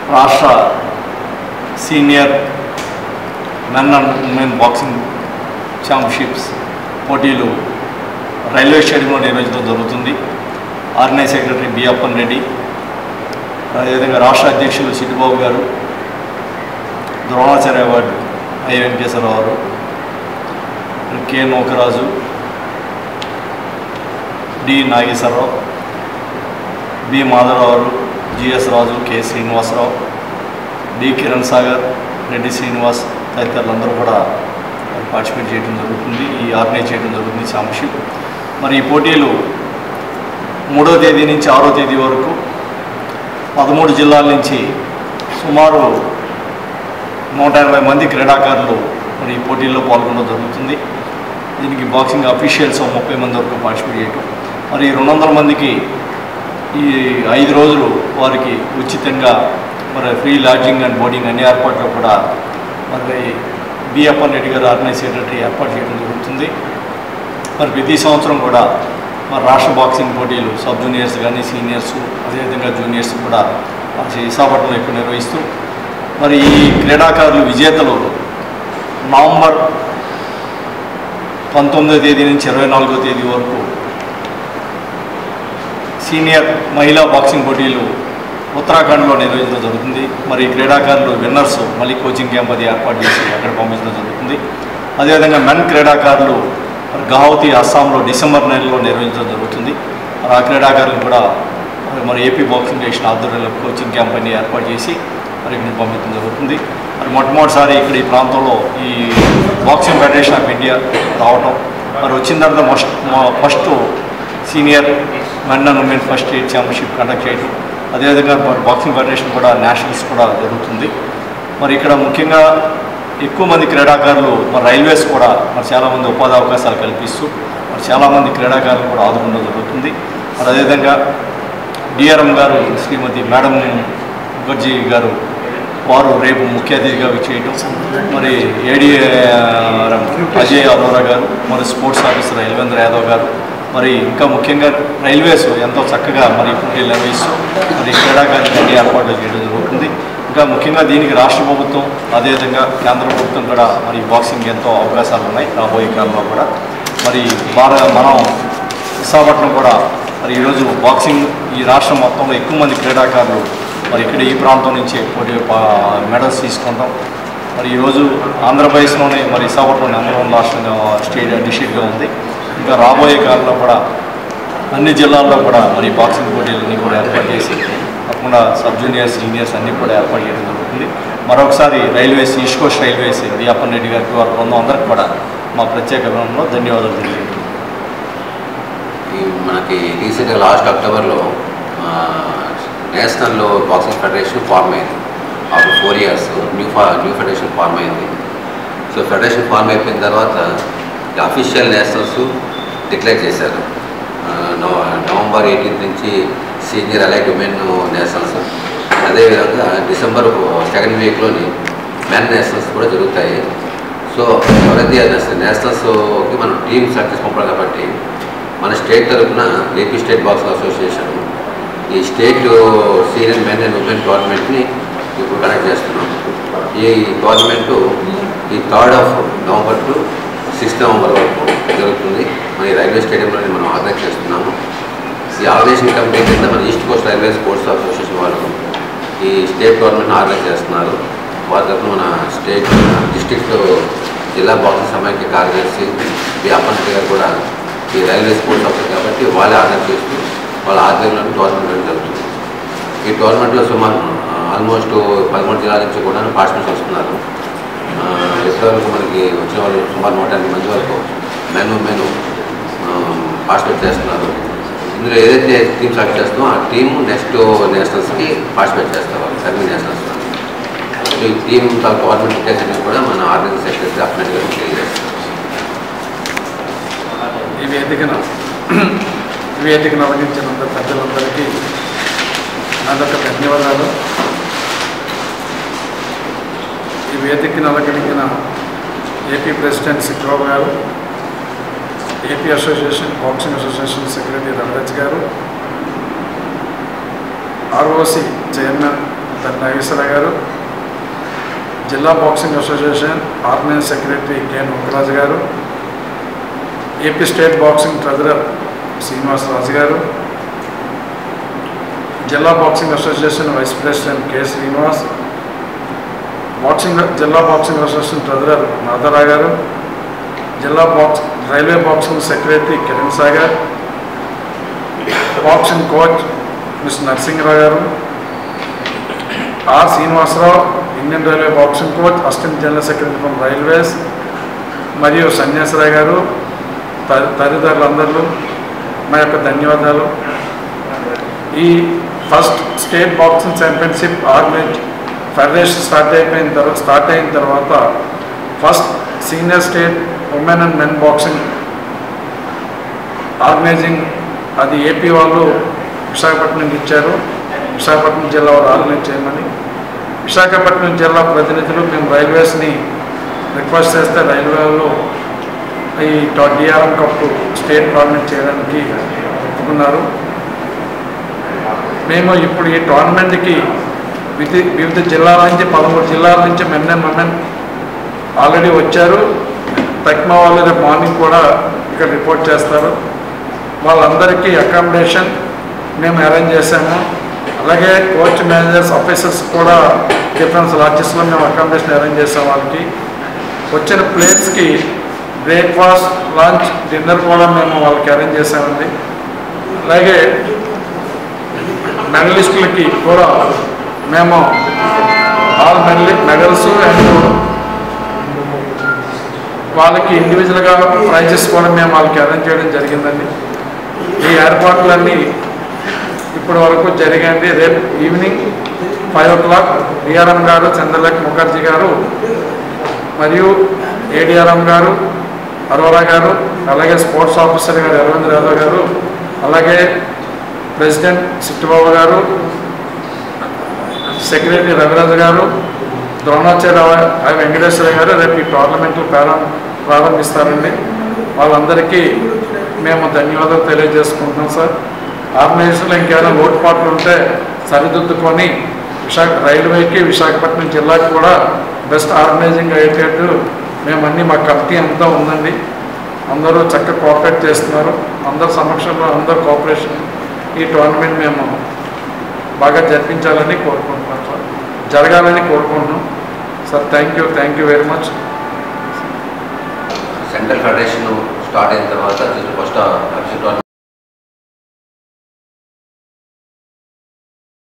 రాష్ట్ర senior men and women boxing championships పోటీలు railway స్టేడియంలో నిర్వహించడం జరుగుతుంది organise secretary B Appan Reddy అదేవిధంగా రాష్ట్ర అధ్యక్షులు సిట్టిబాబు గారు ద్రోణాచార్య అవార్డు ఐ వెంకటేశ్వరరావు గారు K Nookaraju D Nageswararao B Madhavarao గారు GS Raju K Srinivasarao D Kiran Sagar Reddy Srinivas తదితరులందరూ కూడా పార్టిసిపేట్ చేయడం జరుగుతుంది ఈ ఆర్గనైజ్ చేయడం జరుగుతుంది ఛాంపియన్షిప్ మరి ఈ పోటీలు మూడో తేదీ నుంచి ఆరో తేదీ వరకు పదమూడు జిల్లాల నుంచి సుమారు నూట ఎనభై మంది క్రీడాకారులు మరి ఈ పోటీల్లో పాల్గొనడం జరుగుతుంది దీనికి బాక్సింగ్ అఫీషియల్స్ ముప్పై మంది వరకు పార్టిసిపేట్ చేయటం మరి రెండు వందల మందికి ఈ ఐదు రోజులు వారికి ఉచితంగా మరి ఫ్రీ లాడ్జింగ్ అండ్ బోర్డింగ్ అన్ని ఏర్పాట్లు కూడా మరి బిఎప్పన్ రెడ్డి గారు ఆర్గనైజ్ సెక్రటరీ ఏర్పాటు చేయడం జరుగుతుంది మరి ప్రతి సంవత్సరం కూడా మరి రాష్ట్ర బాక్సింగ్ పోటీలు సబ్ జూనియర్స్ కానీ సీనియర్స్ అదేవిధంగా జూనియర్స్ కూడా మరి విశాఖపట్నంలో ఎక్కువ నిర్వహిస్తూ మరి ఈ క్రీడాకారులు విజేతలు నవంబర్ పంతొమ్మిదో తేదీ నుంచి ఇరవై నాలుగో తేదీ వరకు సీనియర్ మహిళా బాక్సింగ్ పోటీలు ఉత్తరాఖండ్లో నిర్వహించడం జరుగుతుంది మరి ఈ క్రీడాకారులు విన్నర్స్ మళ్ళీ కోచింగ్ క్యాంప్ అది ఏర్పాటు చేసి అక్కడ పంపించడం జరుగుతుంది అదేవిధంగా మెన్ క్రీడాకారులు మరి గౌహతి అస్సాంలో డిసెంబర్ నెలలో నిర్వహించడం జరుగుతుంది మరి ఆ క్రీడాకారులు కూడా మరి మరి ఏపీ బాక్సింగ్ నేషన్ ఆధ్వర్యంలో కోచింగ్ క్యాంప్ అని ఏర్పాటు చేసి మరి ఇక్కడ పంపించడం జరుగుతుంది మరి మొట్టమొదటిసారి ఇక్కడ ఈ ప్రాంతంలో ఈ బాక్సింగ్ ఫెడరేషన్ ఆఫ్ ఇండియా రావటం మరి వచ్చిన తర్వాత first first senior men and women first aid championship conduct చేయడం అదేవిధంగా మరి బాక్సింగ్ ఫెడరేషన్ కూడా నేషనల్స్ కూడా జరుగుతుంది మరి ఇక్కడ ముఖ్యంగా ఎక్కువ మంది క్రీడాకారులు మరి రైల్వేస్ కూడా మరి చాలామంది ఉపాధి అవకాశాలు కల్పిస్తూ మరి చాలామంది క్రీడాకారులు కూడా ఆదుకోవడం జరుగుతుంది మరి అదేవిధంగా డిఆర్ఎం గారు శ్రీమతి మేడం ముఖర్జీ గారు వారు రేపు ముఖ్య అతిథిగా చేయటం మరి ఏడీఆర్ఎం అజయ్ అరోరా గారు మరి స్పోర్ట్స్ ఆఫీసర్ యలవేంద్ర యాదవ్ గారు మరి ఇంకా ముఖ్యంగా రైల్వేస్ ఎంతో చక్కగా మరి పోటీలు నిర్వహిస్తూ మరి క్రీడాకారులకు అన్ని ఏర్పాట్లు చేయడం జరుగుతుంది ఇంకా ముఖ్యంగా దీనికి రాష్ట్ర ప్రభుత్వం అదేవిధంగా కేంద్ర ప్రభుత్వం కూడా మరి బాక్సింగ్ ఎంతో అవకాశాలు ఉన్నాయి రాబోయే కాలంలో కూడా మరి భారత మనం విశాఖపట్నం కూడా మరి ఈరోజు బాక్సింగ్ ఈ రాష్ట్రం మొత్తంలో ఎక్కువ మంది క్రీడాకారులు మరి ఇక్కడ ఈ ప్రాంతం నుంచి పోటీ పా- మెడల్స్ తీసుకుంటాం మరి ఈరోజు ఆంధ్రప్రదేశ్లోనే మరి విశాఖపట్నం నెంబర్ వన్ రాష్ట్రంగా స్టేట్ డిస్ట్రిక్ట్గా ఉంది ఇంకా రాబోయే కాలంలో కూడా అన్ని జిల్లాల్లో కూడా మరి బాక్సింగ్ పోటీలన్నీ కూడా ఏర్పాటు చేసి తప్పకుండా సబ్ జూనియర్స్ సీనియర్స్ అన్నీ కూడా ఏర్పాటు చేయడం జరుగుతుంది మరొకసారి railways east coast railways Biyyappan Reddy గారికి వారి బృందం అందరికి కూడా మా ప్రత్యేక అభినందనలో ధన్యవాదాలు తెలియజేయండి ఈ మనకి రీసెంట్గా లాస్ట్ అక్టోబర్లో uh, national boxing federation form అయింది ఆఫ్టర్ ఫోర్ ఇయర్స్ న్యూ ఫా న్యూ ఫెడరేషన్ ఫార్మ్ అయింది సో ఫెడరేషన్ ఫార్మ్ అయిపోయిన తర్వాత అఫీషియల్ నేషనల్స్ డిక్లేర్ చేశారు ఆ, నవ- నవంబర్ ఎయిటీన్త్ నుంచి సీనియర్ అలైట్ ఉమెన్ నేషనల్స్ అదేవిధంగా డిసెంబర్ సెకండ్ వీక్లోని మెన్ నేషనల్స్ కూడా జరుగుతాయి సో ఎవరైతే నేషనల్స్కి మనం టీమ్ సర్వీస్ పంపాలి కాబట్టి మన స్టేట్ తరఫున ఏపీ స్టేట్ బాక్సింగ్ అసోసియేషన్ ఈ state senior men and women టోర్నమెంట్ని ఇప్పుడు కండక్ట్ చేస్తున్నాం ఈ టోర్నమెంట్ ఈ third of November to sixth November వరకు జరుగుతుంది మన ఈ రైల్వే స్టేడియంలోనే మనం ఆర్గనైజ్ చేస్తున్నాము ఈ ఆర్గనైజేషన్ కమిటీ కింద మన east coast railway sports association వాళ్ళు ఈ స్టేట్ గవర్నమెంట్ ఆర్గనైజ్ చేస్తున్నారు వారి తరఫున మన స్టేట్ డిస్ట్రిక్ట్ జిల్లా బాక్సింగ్ సమైక్య కార్యదర్శి బి అప్పంటి గారు కూడా ఈ రైల్వే స్పోర్ట్స్ ఆఫీసర్ కాబట్టి వాళ్ళే ఆర్గనైజ్ చేస్తూ వాళ్ళ ఆధ్వర్యంలో టోర్నమెంట్ జరుగుతుంది ఈ టోర్నమెంట్లో సుమారు ఆల్మోస్ట్ పదమూడు జిల్లాల నుంచి కూడా పార్టిసిపెంట్స్ వస్తున్నారు ఆ, ఇప్పటివరకు మనకి వచ్చిన వాళ్ళు సుమారు నూట ఎనభై మంది వరకు మెన్ ఉమెన్ పార్టిసిపేట్ చేస్తున్నారు ఇందులో ఏదైతే టీమ్ సెలెక్ట్ చేస్తామో ఆ టీమ్ నెక్స్ట్ నేషనల్స్కి పార్టిసిపేట్ చేస్తారు వాళ్ళు సెవెన్ నేషనల్స్ ఈ టీమ్ గవర్నమెంట్ డీటెయిల్స్ అన్ని కూడా మన ఆర్గనైజ్ సెక్రటరీ అప్డేట్గా తెలియజేస్తారు ఈ వేదికను ఈ వేదికను అవగించినంత పెద్దలందరికీ నాదొక ధన్యవాదాలు ఈ వేదికను అలంకరించిన ఏపీ ప్రెసిడెంట్ సిక్రాబు గారు AP association boxing association secretary Raviraj గారు ఆర్ఓసి చైర్మన్ తల్లి నాగేశ్వర గారు జిల్లా boxing association organise secretary K Nookaraju గారు AP state boxing treasurer Srinivasaraju గారు జిల్లా boxing association vice president K Srinivas boxing జిల్లా బాక్సింగ్ అసోసియేషన్ ట్రెజరర్ నాదరా గారు జిల్లా box railway boxing secretary Kiran Sagar boxing coach మిస్ నరసింహరావు గారు R Srinivasarao Indian railway boxing coach assistant general secretary from railways మరియు సన్యాసరావు గారు త- తదితరులందరూ మా యొక్క ధన్యవాదాలు ఈ first state boxing championship organise federation start అయిపోయిన తర్వాత స్టార్ట్ అయిన తర్వాత first senior state women and men boxing organising అది ఏపీ వాళ్ళు విశాఖపట్నం ఇచ్చారు విశాఖపట్నం జిల్లా వారు ఆర్గనైజ్ చేయమని విశాఖపట్నం జిల్లా ప్రతినిధులు మేము రైల్వేస్ని రిక్వెస్ట్ చేస్తే రైల్వే వాళ్ళు ఈ డిఆర్ఎం కప్ స్టేట్ టోర్నమెంట్ చేయడానికి ఒప్పుకున్నారు మేము ఇప్పుడు ఈ టోర్నమెంట్కి వివిధ వివిధ జిల్లాల నుంచి పదమూడు జిల్లాల నుంచి మెన్ అండ్ ఉమెన్ ఆల్రెడీ వచ్చారు తక్మా వాళ్ళు రేపు మార్నింగ్ కూడా ఇక్కడ రిపోర్ట్ చేస్తారు వాళ్ళందరికీ అకామిడేషన్ మేము అరేంజ్ చేశాము అలాగే కోచ్ మేనేజర్స్ ఆఫీసర్స్ కూడా డిఫరెన్స్ లాడ్జెస్లో మేము అకామిడేషన్ అరేంజ్ చేసాం వాళ్ళకి వచ్చిన ప్లేస్కి బ్రేక్ఫాస్ట్ లంచ్ డిన్నర్ కూడా మేము వాళ్ళకి అరేంజ్ చేసామండి అలాగే మెడలిస్టులకి కూడా మేము ఆల్ మెడలి మెడల్స్ అండ్ వాళ్ళకి ఇండివిజువల్గా ప్రైజెస్ కూడా మేము వాళ్ళకి అరేంజ్ చేయడం జరిగిందండి ఈ ఏర్పాట్లన్నీ ఇప్పటి వరకు జరిగాయండి రేపు evening five o'clock DRM గారు చంద్రలేఖ ముఖర్జీ గారు మరియు ఏడిఆర్ఎం గారు అరోరా గారు అలాగే స్పోర్ట్స్ ఆఫీసర్ గారు అరవింద్ యాదవ్ గారు అలాగే ప్రెసిడెంట్ సిట్టుబాబు గారు సెక్రటరీ రవిరాజు గారు ద్రోణాచార్య ఐ వెంకటేశ్వర గారు రేపు ఈ టోర్నమెంట్లు ప్రారం ప్రారంభిస్తారండి వాళ్ళందరికీ మేము ధన్యవాదాలు తెలియజేసుకుంటున్నాం సార్ ఆర్గనైజేషన్లో ఇంకేమైనా లోటుపాట్లు ఉంటే సరిదిద్దుకొని విశాఖ రైల్వేకి విశాఖపట్నం జిల్లాకి కూడా బెస్ట్ ఆర్గనైజింగ్ అయ్యేటట్టు మేము అన్నీ మా కమిటీ అంతా ఉందండి అందరూ చక్కగా కోఆపరేట్ చేస్తున్నారు అందరి సమక్షంలో అందరు కోఆపరేషన్ ఈ టోర్నమెంట్ మేము బాగా జరిపించాలని కోరుకుంటున్నాం సార్ జరగాలని కోరుకుంటున్నాం sir thank you thank you very much central federation start అయిన తర్వాత ఫస్ట్ అఫీషియల్